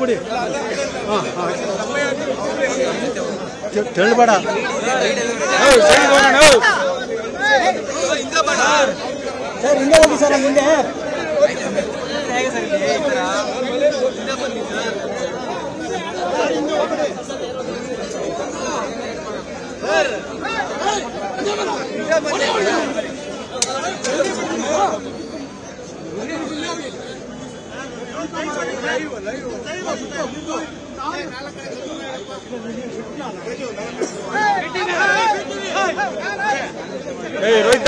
ಬಿಡಿ ಹಾಂ ಹಾಂ ತೆಳ್ಬೇಡ ಸರ್ ಹಿಂದೆ ಹೋಗಿ ಸರ್ ಹಿಂದೆ ಏಯ್ ರೋಹಿತ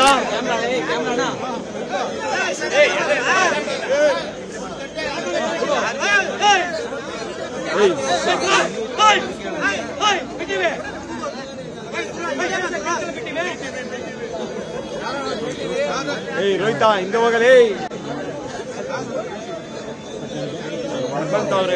ಏಯ್ ರೋಹಿತ ಹಿಂದೆ ಹೋಗಲೇ ಬಂತವ್ರೆ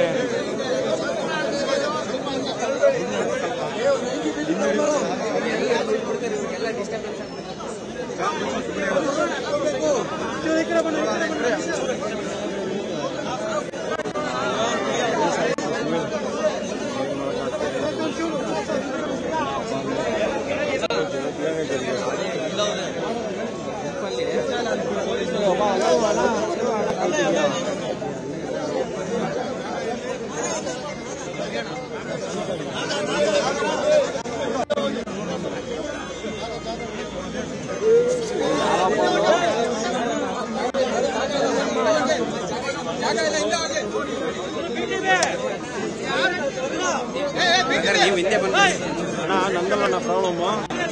ಅಣ್ಣ ನಂದಲ್ಲಣ್ಣ ಪ್ರಾಬ್ಲಮ್ಮು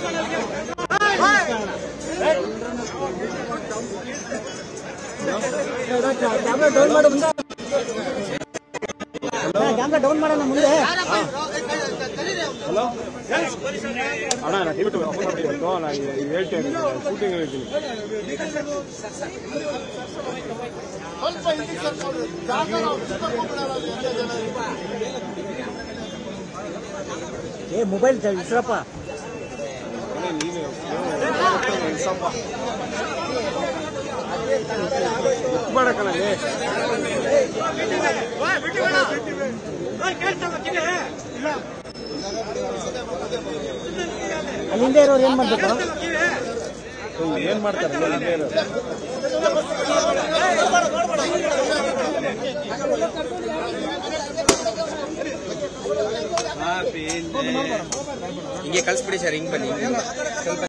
ಕ್ಯಾಮ್ರಾ ಡೌನ್ ಮಾಡು ಮುಂದೆ ಕ್ಯಾಮ್ರಾ ಡೌನ್ ಮಾಡೋಣ ಮುಂದೆ ಹಲೋ ಅಣ್ಣ ನಾನು ಟಿವಿಟ್ ಇವತ್ತು ನಾನು ಈಗ ಹೇಳ್ತೇನೆ ಶೂಟಿಂಗ್ ಹೇಳ್ತೀನಿ ಏ ಮೊಬೈಲ್ ಇಸ್ರಪ್ಪ ಮಾಡಕ್ಕಲ್ಲ ಅಲ್ಲಿ ಹಿಂದೆ ಇರೋರು ಏನ್ ಮಾಡ್ಬೇಕು ಏನ್ ಮಾಡ್ತಾರೆ ಇಲ್ಲೇ ಇರೋರು. ಹಿಂಗೆ ಕಳಿಸ್ಬಿಡಿ ಸರ್ ಹಿಂಗೆ ಬನ್ನಿ ಸ್ವಲ್ಪ